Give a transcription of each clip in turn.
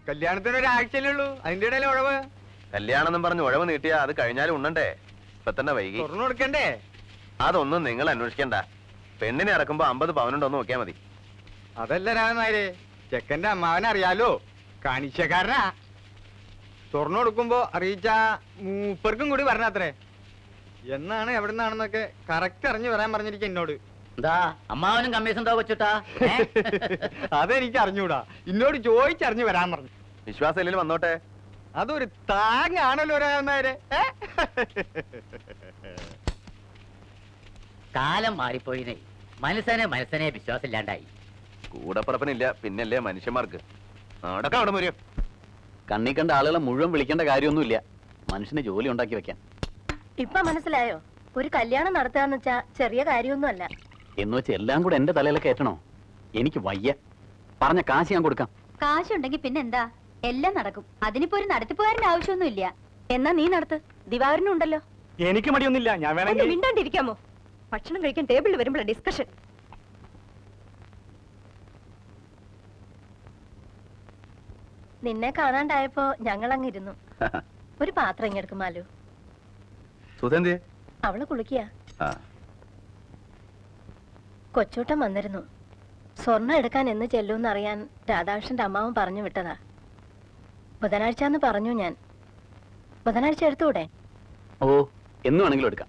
കല്യാണത്തിന് ഒരാഴ്ചയല്ലേ ഉള്ളൂ അതിന്റെ ഇടയിൽ ഉഴവ് കല്യാണം എന്നും പറഞ്ഞ് ഉഴവ് നീട്ടിയാ അത് കഴിഞ്ഞാലും ഉണ്ണണ്ടേ ഇപ്പൊ തന്നെ വൈകി തുറന്നു കൊടുക്കണ്ടേ അതൊന്നും നിങ്ങൾ അന്വേഷിക്കണ്ട പെണ്ണിനെ ഇറക്കുമ്പോ അമ്പത് പവനുണ്ടോ എന്ന് നോക്കിയാ മതി അതല്ല രാമനായരെ ചെക്കന്റെ അമ്മാവനെ അറിയാലോ കാണിച്ചക്കാരനാ തുറന്നു കൊടുക്കുമ്പോ അറിയിച്ച മൂപ്പർക്കും കൂടി വരണത്രേ എന്നാണ് എവിടെ നിന്നാണെന്നൊക്കെ കറക്റ്റ് അറിഞ്ഞു വരാൻ പറഞ്ഞിരിക്കും എന്നോട് എന്താ അമ്മാവനും കമ്മീഷൻ എന്താ വെച്ചിട്ടാ അതെനിക്ക് അറിഞ്ഞൂടാ എന്നോട് ചോദിച്ചറിഞ്ഞു വരാൻ പറഞ്ഞു വിശ്വാസം ഇല്ലെങ്കിൽ വന്നോട്ടെ അതൊരു താങ്ങാണല്ലോ രാമനായരെ ഏ? കാലം മാറിപ്പോയിനെ മനസ്സനെ മനസ്സനെ വിശ്വാസമില്ലാണ്ടായി കൂടപ്പറപ്പനില്ല പിന്നല്ലേ മനുഷ്യന്മാർക്ക് അവിടൊക്കെ അവിടെ മുരിയും കണ്ണി കണ്ട ആളുകളെ മുഴുവൻ വിളിക്കേണ്ട കാര്യമൊന്നുമില്ല മനുഷ്യന് ജോലി ഉണ്ടാക്കി വെക്കാൻ ഇപ്പൊ മനസ്സിലായോ ഒരു കല്യാണം നടത്തുകയെന്ന് വെച്ചാ ചെറിയ കാര്യമൊന്നുമല്ല എന്ന് വെച്ച് എല്ലാം കൂടെ എന്റെ തലയിലൊക്കെ ഏറ്റണോ എനിക്ക് വയ്യ പറഞ്ഞ കാശ് ഞാൻ കൊടുക്കാം കാശുണ്ടെങ്കിൽ പിന്നെന്താ എല്ലാം നടക്കും അതിനിപ്പോ ഒരു നടത്തിപ്പുകാരന്റെ ആവശ്യമൊന്നുമില്ല എന്നാ നീ നടത്ത് ദിവാകരനും ഉണ്ടല്ലോ എനിക്ക് മടിയൊന്നുമില്ല ഞാൻ ഒന്ന് വേണമെങ്കിൽ മിണ്ടാണ്ടിരിക്കാമോ ഭക്ഷണം കഴിക്കാൻ ടേബിളിൽ വരുമ്പോഴാണ് ഡിസ്കഷൻ നിന്നെ കാണാണ്ടായപ്പോ ഞങ്ങൾ അങ്ങിരുന്നു ഒരു പാത്രം ഇങ്ങെടുക്കും മാലു സുധന്തി അവള് കുളിക്കുക ആ കൊച്ചൂട്ടൻ വന്നിരുന്നു സ്വർണം എടുക്കാൻ എന്ന് ചെല്ലൂന്ന് അറിയാൻ രാധാകൃഷ്ണന്റെ അമ്മാവൻ പറഞ്ഞു വിട്ടതാ ബുധനാഴ്ച എന്ന് പറഞ്ഞു ഞാൻ ബുധനാഴ്ച എടുത്തൂടെ ഓ എന്ന് വേണമെങ്കിലും എടുക്കാം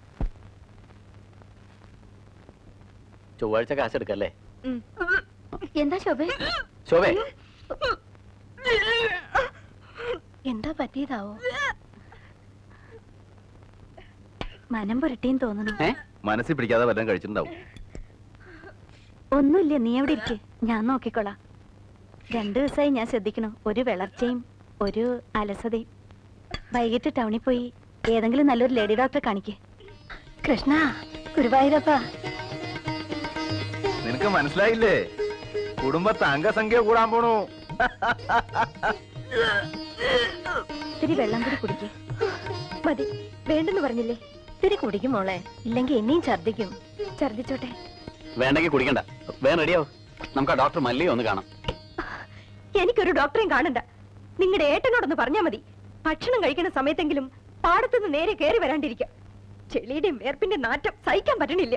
ചൊവ്വാഴ്ച കാശ് എടുക്കല്ലേ എന്താ ശോഭ ശോഭേ എന്താ പറ്റിയതാവോ മനം പുരട്ടിയും തോന്നുന്നു ഏ മനസ്സിൽ പിടിക്കാതെ വല്ലതും കഴിച്ചിട്ടുണ്ടാവും ഒന്നുമില്ല നീ എവിടെ ഇരിക്കെ ഞാൻ നോക്കിക്കോളാം രണ്ടു ദിവസമായി ഞാൻ ശ്രദ്ധിക്കണു ഒരു വിളർച്ചയും ഒരു അലസതയും വൈകിട്ട് ടൗണിൽ പോയി ഏതെങ്കിലും നല്ലൊരു ലേഡി ഡോക്ടറെ കാണിക്കേ കൃഷ്ണ ഗുരുവായൂരപ്പ നിനക്ക് മനസ്സിലായില്ലേ കുടുംബത്തെ അംഗസംഖ്യ കൂടാൻ പോണു ഇത്തിരി വെള്ളം കൂടി കുടിക്കേ മതി വേണ്ടെന്ന് പറഞ്ഞില്ലേ ഇത്തിരി കുടിക്കും മോളെ ഇല്ലെങ്കിൽ ഇനിയും ഛർദിക്കും ഛർദിച്ചോട്ടെ വേണ്ടെങ്കിൽ കുടിക്കണ്ട വേഗം റെഡിയാവും നമുക്ക് ആ ഡോക്ടർ മല്ലിയെ ഒന്ന് കാണാം എനിക്കൊരു ഡോക്ടറെയും കാണണ്ട നിങ്ങളുടെ ഏട്ടനോടൊന്ന് പറഞ്ഞാ മതി ഭക്ഷണം കഴിക്കുന്ന സമയത്തെങ്കിലും പാടത്തുനിന്ന് നേരെ കയറി വരാണ്ടിരിക്കാം ചെളിയുടെയും വേർപ്പിന്റെ നാറ്റം സഹിക്കാൻ പറ്റണില്ല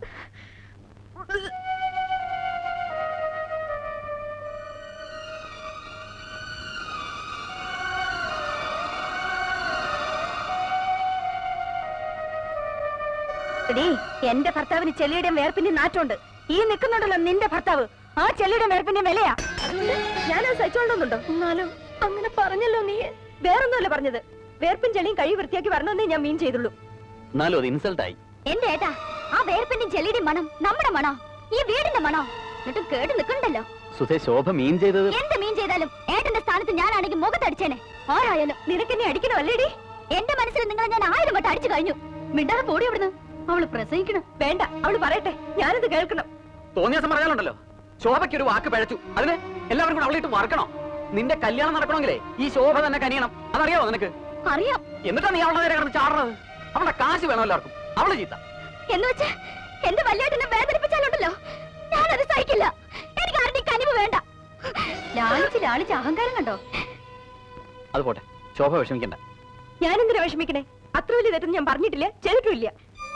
എടീ, എന്റെ ഭർത്താവിന് ചെളിയുടെയും വേർപ്പിന്റെയും നാറ്റമുണ്ട് ഈ നിൽക്കുന്നുണ്ടല്ലോ നിന്റെ ഭർത്താവ് ആ ചെളിയുടെ വേർപ്പിന്റെ വിലയാ ഞാനത് സഹിച്ചോണ്ടോന്നുണ്ടോ എന്നാലും അങ്ങനെ പറഞ്ഞല്ലോ നീ വേറൊന്നുമല്ല പറഞ്ഞത് വേർപ്പും ചെളിയും കഴി വൃത്തിയാക്കി വരണമെന്നേ ഞാൻ മീൻ ചെയ്തുള്ളൂ എന്നാലും അത് ഇൻസൾട്ട് ആയി എന്റെ ഏട്ടാ ആ വേർപ്പിന്റെ ചെളിയുടെ മണം നമ്മുടെ മണോ ഈ വീടിന്റെ മണോ എന്നിട്ടും കേട്ട് നിൽക്കണ്ടല്ലോ സുധേ ശോഭ മീൻ ചെയ്തത് എന്ത് മീൻ ചെയ്താലും ഏട്ടന്റെ സ്ഥാനത്ത് ഞാനാണെങ്കിൽ മുഖത്തടിച്ചേനെ ആരായാലും നിനക്കെന്നെ അടിക്കണോ അല്ലേടി എന്റെ മനസ്സിൽ നിങ്ങളെ ഞാൻ ആയിരം വട്ടം അടിച്ചു കഴിഞ്ഞു മിണ്ടാതെ പോടി അവിടുന്ന് അവള് പ്രസവിക്കണം വേണ്ട അവള് പറയട്ടെ ഞാനത് കേൾക്കണം തോന്നിയ ദിവസം പറഞ്ഞാലുണ്ടല്ലോ ശോഭയ്ക്ക് ഒരു വാക്ക് പഴച്ചു അതിന് എല്ലാവരും കൂടെ അവളിട്ട് മറക്കണോ നിന്റെ കല്യാണം നടക്കണമെങ്കിലേ ഈ ശോഭ തന്നെ കനിയണം അതറിയാവോ നിനക്ക് അറിയാം എന്നിട്ടാ നീ അവളുടെ നേരെ കിടന്ന് ചാടുന്നത് അവളുടെ കാശ് വേണം എല്ലാവർക്കും അവള് ചീത്ത എന്ന് വെച്ച് എന്റെ വല്യേട്ടനെ വേദനിപ്പിച്ചാലുണ്ടല്ലോ ഞാനത് സഹിക്കില്ല എനിക്ക് ആരുടെ കനിവ് വേണ്ട ലാളിച്ച് ലാളിച്ച് അഹങ്കാരം കണ്ടോ അത് പോട്ടെ ശോഭ വിഷമിക്കണ്ട ഞാനെന്തിനാ വിഷമിക്കണേ അത്ര വലിയ തെറ്റൊന്നും ഞാൻ പറഞ്ഞിട്ടില്ല ചെയ്തിട്ടുമില്ല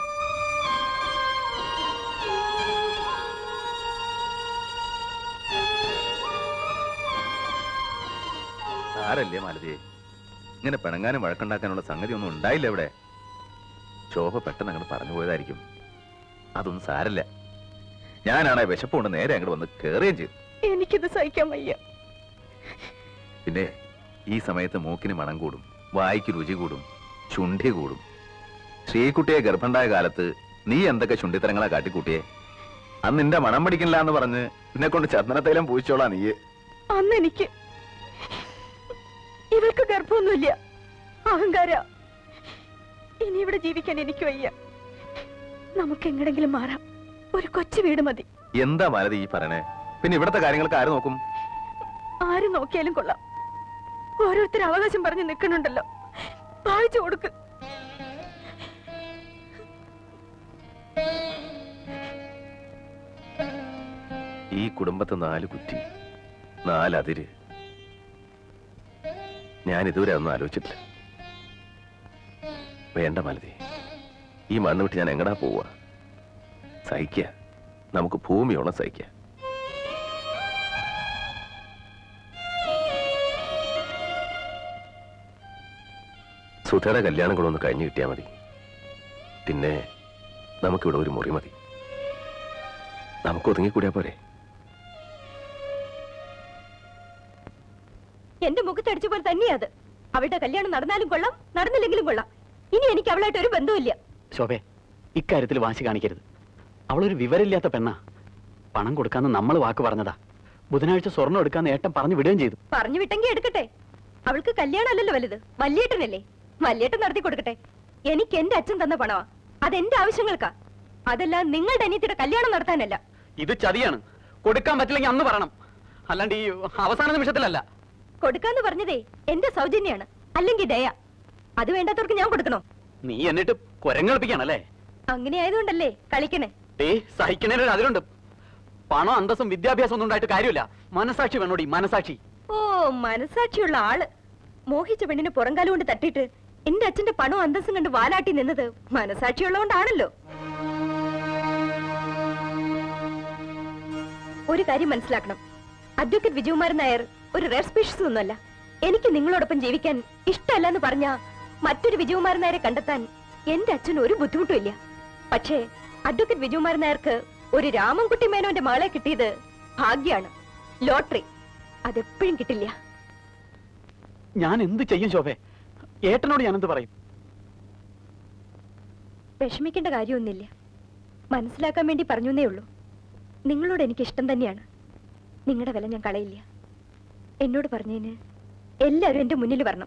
സാരല്ലേ മാലതിയെ ഇങ്ങനെ പിണങ്ങാനും വഴക്കുണ്ടാക്കാനുള്ള സംഗതി ഒന്നും ഉണ്ടായില്ല ഇവിടെ ശോഭ പെട്ടെന്ന് അങ്ങോട്ട് പറഞ്ഞു പോയതായിരിക്കും അതൊന്നും സാരല്ല ഞാനാണ് വിശപ്പുകൊണ്ട് നേരെ അങ്ങോട്ട് വന്ന് കയറുകയും ചെയ്തു എനിക്കിത് സഹിക്കാൻ വയ്യ പിന്നെ ഈ സമയത്ത് മൂക്കിന് മണം കൂടും വായിക്ക് രുചി കൂടും ചുണ്ടി കൂടും ശ്രീകുട്ടിയെ ഗർഭണ്ടായ കാലത്ത് നീ എന്തൊക്കെ ചുണ്ടിത്തരങ്ങളാ കാട്ടിക്കൂട്ടിയെ അന്ന് നിന്റെ മണം പിടിക്കില്ല എന്ന് പറഞ്ഞ് എന്നെ കൊണ്ട് ചന്ദനത്തൈലം പൂച്ചോളാ നീ അന്ന് എനിക്ക് ഇവൾക്ക് ഗർഭമൊന്നുമില്ല അഹങ്കാര ഇനി ഇവിടെ ജീവിക്കാൻ എനിക്ക് വയ്യ നമുക്ക് എങ്ങടെങ്കിലും മാറാം ഒരു കൊച്ചു വീട് മതി എന്താ മാലതി ഈ പറയണേ പിന്നെ ഇവിടത്തെ കാര്യങ്ങൾക്ക് ആര് നോക്കും ആര് നോക്കിയാലും കൊള്ളാം ഓരോരുത്തർ അവകാശം പറഞ്ഞ് നിൽക്കണുണ്ടല്ലോ വായിച്ചു കൊടുക്ക് ഈ കുടുംബത്തെ നാല് കുറ്റി നാലതിര് ഞാൻ ഇതുവരെ ഒന്നും ആലോചിച്ചിട്ടില്ല വേണ്ട മാലതി ഈ മണ്ണ് വിട്ട് ഞാൻ എങ്ങടാ പോവുക സഹിക്കുക നമുക്ക് ഭൂമിയോളം സഹിക്കുക സുധയുടെ കല്യാണം കൂടെ ഒന്ന് കഴിഞ്ഞു കിട്ടിയാൽ മതി പിന്നെ നമുക്കിവിടെ ഒരു മുറി മതി നമുക്ക് ഒതുങ്ങിക്കൂടിയാ പോരെ എന്റെ മുഖത്തടിച്ച പോലെ തന്നെയാ അത് അവളുടെ കല്യാണം നടന്നാലും കൊള്ളാം നടന്നില്ലെങ്കിലും കൊള്ളാം ഇനി എനിക്ക് അവളായിട്ട് ഒരു ബന്ധവുമില്ല ശോഭെ ഇക്കാര്യത്തിൽ വാശി കാണിക്കരുത് അവളൊരു വിവരമില്ലാത്ത പെണ്ണാ പണം കൊടുക്കാന്ന് നമ്മൾ വാക്ക് പറഞ്ഞതാ ബുധനാഴ്ച സ്വർണ്ണം എടുക്കാന്ന് ഏട്ടൻ പറഞ്ഞു വിടുകയും ചെയ്തു പറഞ്ഞു വിട്ടെങ്കി എടുക്കട്ടെ അവൾക്ക് കല്യാണമല്ലല്ലോ വലുത് വല്യേട്ടനല്ലേ വല്യേട്ടൻ നടത്തി കൊടുക്കട്ടെ എനിക്ക് എന്റെ അച്ഛൻ തന്ന പണമാ അതെന്റെ ആവശ്യങ്ങൾക്കാ അതല്ല നിങ്ങളുടെ അനിയത്തിയുടെ കല്യാണം നടത്താനല്ല ഇത് ചതിയാണ് കൊടുക്കാൻ പറ്റില്ലെങ്കിൽ അന്ന് പറയണം അല്ലാണ്ട് ഈ അവസാന നിമിഷത്തിലല്ല കൊടുക്കാന്ന് പറഞ്ഞതേ എന്റെ സൗജന്യാണ് അല്ലെങ്കിൽ ദയ അത് വേണ്ടാത്തവർക്ക് ഞാൻ കൊടുക്കണോ നീ എന്നിട്ട് കുരങ്ങളിപ്പിക്കാണല്ലേ അങ്ങനെ ആയതുകൊണ്ടല്ലേ കളിക്കണേ ഏ സഹിക്കണേനൊരു അതിലുണ്ട് പണം അന്തസ്സും വിദ്യാഭ്യാസം ഒന്നും ഉണ്ടായിട്ട് കാര്യമില്ല മനസാക്ഷി വേണോടി മനസാക്ഷി ഓ മനസാക്ഷിയുള്ള ആള് മോഹിച്ച പെണ്ണിന് പുറംകാലം കൊണ്ട് തട്ടിയിട്ട് എന്റെ അച്ഛന്റെ പണവും അന്തസ്സും കണ്ട് വാലാട്ടി നിന്നത് മനസാക്ഷിയുള്ളതുകൊണ്ടാണല്ലോ ഒരു കാര്യം മനസ്സിലാക്കണം അഡ്വക്കേറ്റ് വിജയകുമാരൻ നായർ ഒരു റെയർ സ്പീഷീസ് ഒന്നുമല്ല എനിക്ക് നിങ്ങളോടൊപ്പം ജീവിക്കാൻ ഇഷ്ടമല്ല എന്ന് പറഞ്ഞ മറ്റൊരു വിജയകുമാരൻ നായരെ കണ്ടെത്താൻ എന്റെ അച്ഛന് ഒരു ബുദ്ധിമുട്ടും ഇല്ല പക്ഷേ അഡ്വക്കേറ്റ് വിജയകുമാരൻ നായർക്ക് ഒരു രാമൻകുട്ടി മേനോന്റെ മകളെ കിട്ടിയത് ഭാഗ്യാണ് ലോട്ടറി അതെപ്പോഴും കിട്ടില്ല ഞാൻ എന്ത് ചെയ്യും ശോഭെ ഏട്ടനോട് ഞാൻ എന്ത് പറയും വിഷമിക്കേണ്ട കാര്യമൊന്നുമില്ല മനസ്സിലാക്കാൻ വേണ്ടി പറഞ്ഞേ ഉള്ളൂ നിങ്ങളോട് എനിക്ക് ഇഷ്ടം തന്നെയാണ് നിങ്ങളുടെ വില ഞാൻ കളയില്ല എന്നോട് പറഞ്ഞതിന് എല്ലാവരും എന്റെ മുന്നിൽ വരണം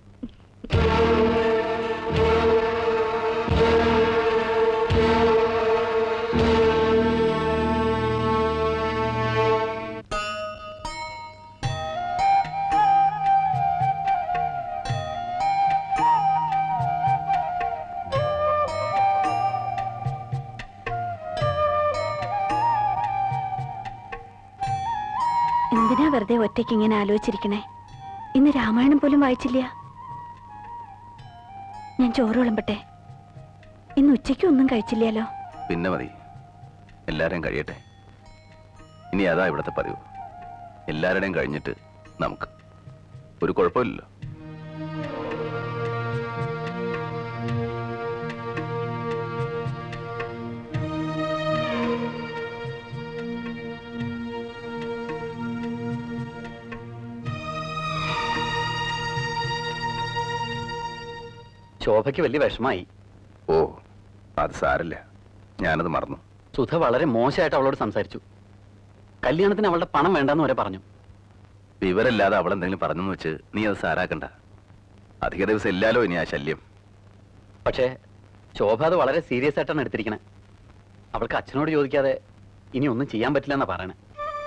എന്തിനാ വെറുതെ ഒറ്റയ്ക്ക് ഇങ്ങനെ ആലോചിച്ചിരിക്കണേ ഇന്ന് രാമായണം പോലും വായിച്ചില്ല ഞാൻ ചോറ് വിളമ്പട്ടെ ഇന്ന് ഉച്ചയ്ക്ക് ഒന്നും കഴിച്ചില്ലല്ലോ പിന്നെ മതി എല്ലാവരെയും കഴിയട്ടെ ഇനി അതാ ഇവിടുത്തെ പതിവ് എല്ലാവരുടെയും കഴിഞ്ഞിട്ട് നമുക്ക് ഒരു കുഴപ്പമില്ലല്ലോ ശോഭയ്ക്ക് വലിയ വിഷമായി ഓ അത് സാരല്ല ഞാനത് മറന്നു സുധ വളരെ മോശമായിട്ട് അവളോട് സംസാരിച്ചു കല്യാണത്തിന് അവളുടെ പണം വേണ്ടെന്ന് വരെ പറഞ്ഞു വിവരമില്ലാതെ അവളെന്തെങ്കിലും പറഞ്ഞെന്ന് വെച്ച് നീ അത് സാരാക്കണ്ട അധിക ദിവസം ഇല്ലാലോ ഇനി ആ ശല്യം പക്ഷേ ശോഭ അത് വളരെ സീരിയസ് ആയിട്ടാണ് എടുത്തിരിക്കണേ അവൾക്ക് അച്ഛനോട് ചോദിക്കാതെ ഇനി ഒന്നും ചെയ്യാൻ പറ്റില്ല എന്നാ പറയണേ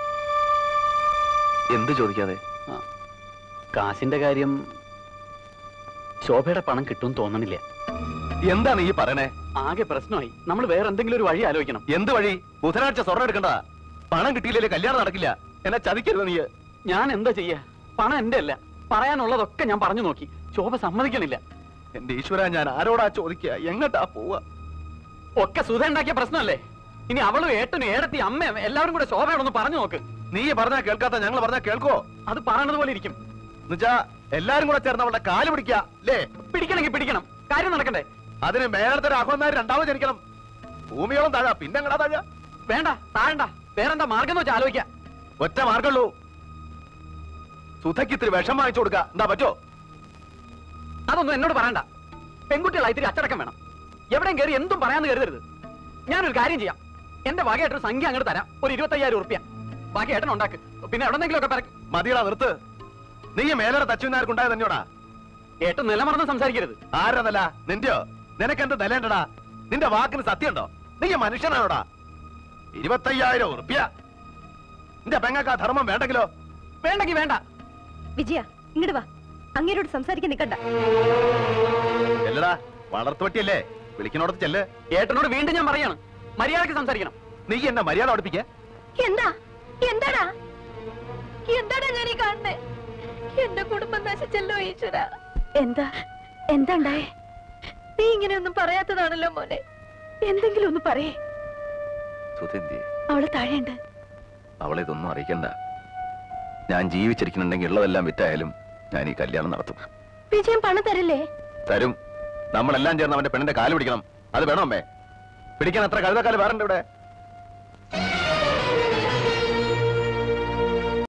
എന്ത് ചോദിക്കാതെ ആ. കാശിന്റെ കാര്യം ശോഭയുടെ പണം കിട്ടും തോന്നണില്ല എന്താണ് ഈ പറയണേ ആകെ പ്രശ്നമായി നമ്മൾ വേറെ എന്തെങ്കിലും ഒരു വഴി ആലോചിക്കണം എന്ത് വഴി ബുധനാഴ്ച സ്വർണ്ണം എടുക്കണ്ട പണം കിട്ടിയില്ലേ കല്യാണം നടക്കില്ല എന്നെ ചതിക്കരുത് നീ ഞാൻ എന്താ ചെയ്യാ പണം എന്റെ അല്ല പറയാനുള്ളതൊക്കെ ഞാൻ പറഞ്ഞു നോക്കി ശോഭ സമ്മതിക്കണില്ല എന്റെ ഈശ്വര ഞാൻ ആരോടാ ചോദിക്കുക എങ്ങട്ടാ പോവാ ഒക്കെ സുധ ഉണ്ടാക്കിയ പ്രശ്നമല്ലേ ഇനി അവളും ഏട്ടനും ഏടത്തി അമ്മയും എല്ലാവരും കൂടെ ശോഭയോടൊന്ന് പറഞ്ഞു നോക്ക് നീ പറഞ്ഞാ കേൾക്കാത്ത ഞങ്ങൾ പറഞ്ഞാ കേൾക്കോ അത് പറയണത് പോലെ ഇരിക്കും എന്നുവെച്ചാ എല്ലാരും കൂടെ ചേർന്ന് അവളുടെ കാല് പിടിക്കുക അല്ലേ പിടിക്കണമെങ്കിൽ പിടിക്കണം കാര്യം നടക്കണ്ടേ അതിന് മേലത്തെ രാഘവന്മാർ രണ്ടാമത് ജനിക്കണം ഭൂമിയോളം താഴാ പിന്നെ എങ്ങടാ താഴാ വേണ്ട താഴണ്ട വേറെന്താ മാർഗം എന്ന് വെച്ചാൽ ആലോചിക്കാം ഒറ്റ മാർഗമുള്ളൂ സുധയ്ക്ക് ഇത്തിരി വിഷം വാങ്ങിച്ചു കൊടുക്ക എന്താ പറ്റോ അതൊന്നും എന്നോട് പറയണ്ട പെൺകുട്ടികളായി ഇത്തിരി അച്ചടക്കം വേണം എവിടെയും കയറി എന്തും പറയാന്ന് കരുതരുത് ഞാനൊരു കാര്യം ചെയ്യാം എന്റെ വകയായിട്ടൊരു സംഖ്യ അങ്ങോട്ട് തരാം ഒരു ഇരുപത്തയ്യായിരം ഉറുപ്പ്യ ബാക്കി ഏട്ടൻ ഉണ്ടാക്ക് പിന്നെ എവിടെന്നെങ്കിലും ഒക്കെ പറക്കും മതിയടാ നിർത്ത് നീ മേലറെ തച്ചുവിനാർക്കുണ്ടായത് തന്നെയോടാ ഏട്ടൻ നിലമറന്ന് സംസാരിക്കരുത് ആരതല്ല നിന്റെയോ നിനക്കെന്ത് നിലയുണ്ടടാ നിന്റെ വാക്കിന് സത്യമുണ്ടോ നീ മനുഷ്യനാണോടാ ഇരുപത്തയ്യായിരം ഉറുപ്പ്യ നിന്റെ പെങ്ങക്ക് ആ ധർമ്മം വേണ്ടെങ്കിലോ വേണ്ടെങ്കി വേണ്ട വിജയ ഇങ്ങോട്ട് വാ അങ്ങേരോട് സംസാരിക്കാൻ നിൽക്കണ്ട ചെല്ലടാ വളർത്തുവട്ടിയല്ലേ വിളിക്കണോടത്ത് ചെല്ല് ഏട്ടനോട് വീണ്ടും ഞാൻ പറയാണ് മര്യാദക്ക് സംസാരിക്കണം നീ എന്നെ മര്യാദ പഠിപ്പിക്ക എന്താ എന്താടാ എന്താടാ ഞാൻ ഈ കാണുന്നേ എന്റെ കുടുംബം നശിച്ചു നശിച്ചല്ലോ ഈശ്വര എന്താ എന്താ ഉണ്ടായേ നീ ഇങ്ങനെയൊന്നും പറയാത്തതാണല്ലോ മോനെ എന്തെങ്കിലും ഒന്ന് പറയേ സുധന്തി അവള് താഴെയുണ്ട് അവളെ ഇതൊന്നും അറിയിക്കണ്ട ഞാൻ ജീവിച്ചിരിക്കുന്നുണ്ടെങ്കിൽ ഉള്ളതെല്ലാം വിറ്റായാലും ഞാൻ ഈ കല്യാണം നടത്തും വിജയം പണം തരില്ലേ തരും നമ്മളെല്ലാം ചേർന്ന് അവന്റെ പെണ്ണിന്റെ കാല് പിടിക്കണം അത് വേണോ അമ്മേ പിടിക്കാൻ അത്ര കഴുതക്കാല് വേറെ ഇവിടെ